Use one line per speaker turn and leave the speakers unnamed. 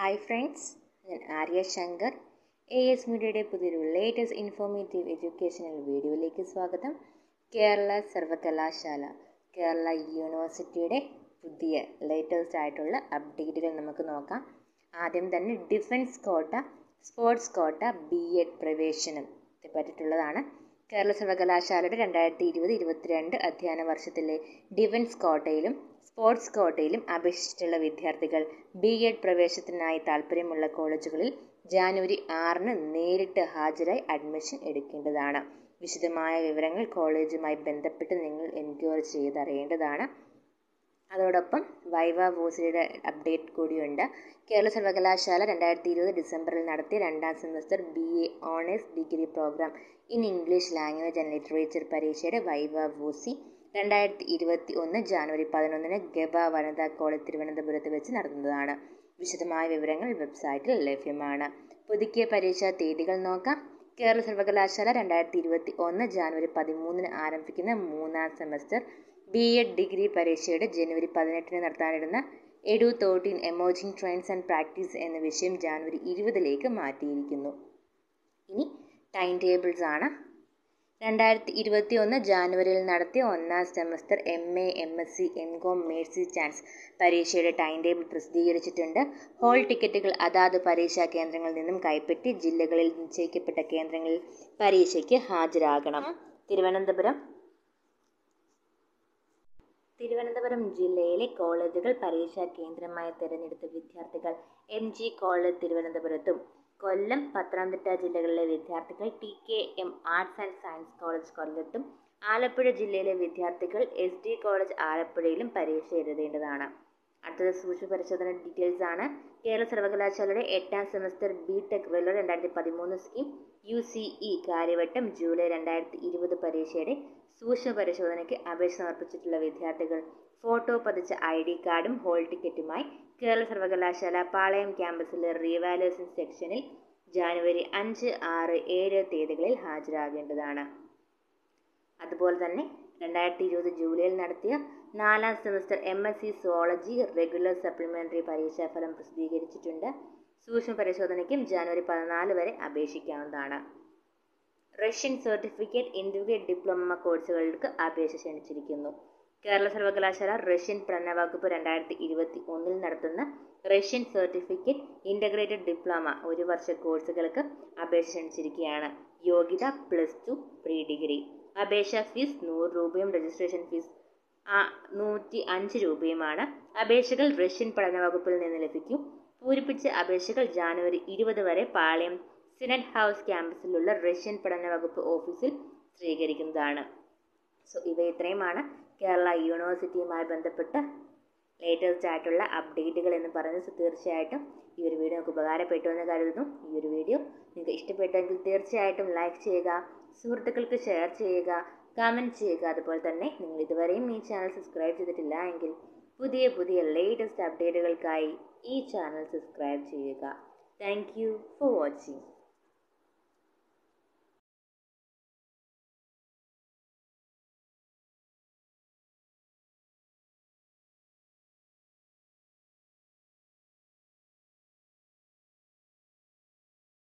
hi friends ഞാൻ Arya Shankar A S മീഡിയയുടെ പുതിയൊരു ലേറ്റസ്റ്റ് ഇൻഫോർമേറ്റീവ് എഡ്യൂക്കേഷണൽ വീഡിയോയിലേക്ക് സ്വാഗതം കേരള സർവകലാശാല കേരള യൂണിവേഴ്സിറ്റിയുടെ പുതിയ ലേറ്റസ്റ്റ് ആയിട്ടുള്ള അപ്ഡേറ്റുകൾ നമുക്ക് നോക്കാം ആദ്യം തന്നെ defence quota sports quota B Ed പ്രവേശനത്തെ പറ്റിയിട്ടുള്ളതാണ് കേരള സർവകലാശാലയുടെ രണ്ടായിരത്തി ഇരുപത് ഇരുപത്തിരണ്ട് അധ്യയന വർഷത്തിലെ ഡിഫൻസ് കോട്ടയിലും സ്പോർട്സ് കോട്ടയിലും അപേക്ഷിച്ചിട്ടുള്ള വിദ്യാർത്ഥികൾ ബി എഡ് പ്രവേശനത്തിനായി താൽപ്പര്യമുള്ള കോളേജുകളിൽ ജാനുവരി ആറിന് നേരിട്ട് ഹാജരായി അഡ്മിഷൻ എടുക്കേണ്ടതാണ് വിശദമായ വിവരങ്ങൾ കോളേജുമായി ബന്ധപ്പെട്ട് നിങ്ങൾ എൻക്വയറി ചെയ്തറിയേണ്ടതാണ് അതോടൊപ്പം വൈവ വോസിയുടെ അപ്ഡേറ്റ് കൂടിയുണ്ട് കേരള സർവകലാശാല രണ്ടായിരത്തി ഇരുപത് ഡിസംബറിൽ നടത്തിയ രണ്ടാം semester B A honours degree programme in English language and literature പരീക്ഷയുടെ വൈവ വോസി രണ്ടായിരത്തി ഇരുപത്തി ഒന്ന് ജാനുവരി പതിനൊന്നിന് ഗബ വനിതാ കോളേജ് തിരുവനന്തപുരത്ത് വെച്ച് നടന്നതാണ് വിശദമായ വിവരങ്ങൾ വെബ്സൈറ്റിൽ ലഭ്യമാണ് പുതുക്കിയ പരീക്ഷാ തീയതികൾ നോക്കാം കേരള സർവകലാശാല രണ്ടായിരത്തി ഇരുപത്തി ഒന്ന് ജാനുവരി പതിമൂന്നിന് ആരംഭിക്കുന്ന മൂന്നാം സെമസ്റ്റർ ബി എഡ് ഡിഗ്രി പരീക്ഷയുടെ ജനുവരി പതിനെട്ടിന് നടത്താനിരുന്ന EDU thirteen emerging trends and practice എന്ന വിഷയം ജാനുവരി ഇരുപതിലേക്ക് മാറ്റിയിരിക്കുന്നു ഇനി ടൈം ടേബിൾസ് ആണ് രണ്ടായിരത്തി ഇരുപത്തി ഒന്ന് ജാനുവരിയിൽ നടത്തിയ ഒന്നാം semester M A M S C M Com mercy chance പരീക്ഷയുടെ ടൈം ടേബിൾ പ്രസിദ്ധീകരിച്ചിട്ടുണ്ട് ഹോൾ ടിക്കറ്റുകൾ അതാത് പരീക്ഷാ കേന്ദ്രങ്ങളിൽ നിന്നും കൈപ്പറ്റി ജില്ലകളിൽ നിശ്ചയിക്കപ്പെട്ട കേന്ദ്രങ്ങളിൽ പരീക്ഷയ്ക്ക് ഹാജരാകണം തിരുവനന്തപുരം തിരുവനന്തപുരം ജില്ലയിലെ കോളേജുകൾ പരീക്ഷാ കേന്ദ്രമായി തിരഞ്ഞെടുത്ത വിദ്യാർത്ഥികൾ എം ജി കോളേജ് തിരുവനന്തപുരത്തും കൊല്ലം പത്തനംതിട്ട ജില്ലകളിലെ വിദ്യാർത്ഥികൾ T K M arts and science college കൊല്ലത്തും ആലപ്പുഴ ജില്ലയിലെ വിദ്യാർത്ഥികൾ എസ് ഡി കോളേജ് ആലപ്പുഴയിലും പരീക്ഷ എഴുതേണ്ടതാണ് അടുത്തത് സൂക്ഷ്മ പരിശോധന ഡീറ്റെയിൽസ് ആണ് കേരള സർവകലാശാലയുടെ എട്ടാം സെമസ്റ്റർ ബി ടെക് റെയിലർ രണ്ടായിരത്തി പതിമൂന്ന് scheme U C E Kariavattom ജൂലൈ രണ്ടായിരത്തി ഇരുപത് പരീക്ഷയുടെ സൂക്ഷ്മ പരിശോധനയ്ക്ക് അപേക്ഷ സമർപ്പിച്ചിട്ടുള്ള വിദ്യാർത്ഥികൾ ഫോട്ടോ പതിച്ച ഐ ഡി കാർഡും ഹോൾ ടിക്കറ്റുമായി കേരള സർവകലാശാല പാളയം ക്യാമ്പസിലെ റീവാലുവേഷൻ സെക്ഷനിൽ ജാനുവരി അഞ്ച് ആറ് ഏഴ് തീയതികളിൽ ഹാജരാകേണ്ടതാണ് അതുപോലെ തന്നെ രണ്ടായിരത്തി ഇരുപത് ജൂലൈയിൽ നടത്തിയ നാലാം semester M S C zoology regular supplementary പരീക്ഷാഫലം പ്രസിദ്ധീകരിച്ചിട്ടുണ്ട് സൂക്ഷ്മ പരിശോധനയ്ക്കും ജാനുവരി പതിനാല് വരെ അപേക്ഷിക്കാവുന്നതാണ് റഷ്യൻ സർട്ടിഫിക്കറ്റ് ഇൻ്റർഗ്രേറ്റ് ഡിപ്ലോമ കോഴ്സുകൾക്ക് അപേക്ഷ ക്ഷണിച്ചിരിക്കുന്നു കേരള സർവകലാശാല റഷ്യൻ പഠന വകുപ്പ് രണ്ടായിരത്തി ഇരുപത്തി ഒന്നിൽ നടത്തുന്ന റഷ്യൻ സർട്ടിഫിക്കറ്റ് ഇൻ്റഗ്രേറ്റഡ് ഡിപ്ലോമ ഒരു വർഷ കോഴ്സുകൾക്ക് അപേക്ഷ ക്ഷണിച്ചിരിക്കുകയാണ് യോഗ്യത പ്ലസ് ടു പ്രീ ഡിഗ്രി അപേക്ഷാ ഫീസ് നൂറ് രൂപയും രജിസ്ട്രേഷൻ ഫീസ് നൂറ്റി അഞ്ച് രൂപയുമാണ് അപേക്ഷകൾ റഷ്യൻ പഠന വകുപ്പിൽ നിന്ന് ലഭിക്കും പൂരിപ്പിച്ച അപേക്ഷകൾ ജാനുവരി ഇരുപത് വരെ പാളയം സിനറ്റ് ഹൗസ് ക്യാമ്പസിലുള്ള റഷ്യൻ പഠന വകുപ്പ് ഓഫീസിൽ സ്വീകരിക്കുന്നതാണ് സോ ഇവ ഇത്രയുമാണ് കേരള യൂണിവേഴ്സിറ്റിയുമായി ബന്ധപ്പെട്ട ലേറ്റസ്റ്റ് ആയിട്ടുള്ള അപ്ഡേറ്റുകൾ എന്ന് പറയുന്നത് തീർച്ചയായിട്ടും ഈ ഒരു വീഡിയോ നിങ്ങൾക്ക് ഉപകാരപ്പെട്ടു എന്ന് കരുതുന്നു ഈ ഒരു വീഡിയോ നിങ്ങൾക്ക് ഇഷ്ടപ്പെട്ടെങ്കിൽ തീർച്ചയായിട്ടും ലൈക്ക് ചെയ്യുക സുഹൃത്തുക്കൾക്ക് ഷെയർ ചെയ്യുക കമൻറ്റ് ചെയ്യുക അതുപോലെ തന്നെ നിങ്ങൾ ഇതുവരെയും ഈ ചാനൽ സബ്സ്ക്രൈബ് ചെയ്തിട്ടില്ല എങ്കിൽ പുതിയ പുതിയ ലേറ്റസ്റ്റ് അപ്ഡേറ്റുകൾക്കായി ഈ ചാനൽ സബ്സ്ക്രൈബ് ചെയ്യുക താങ്ക് യു ഫോർ വാച്ചിങ്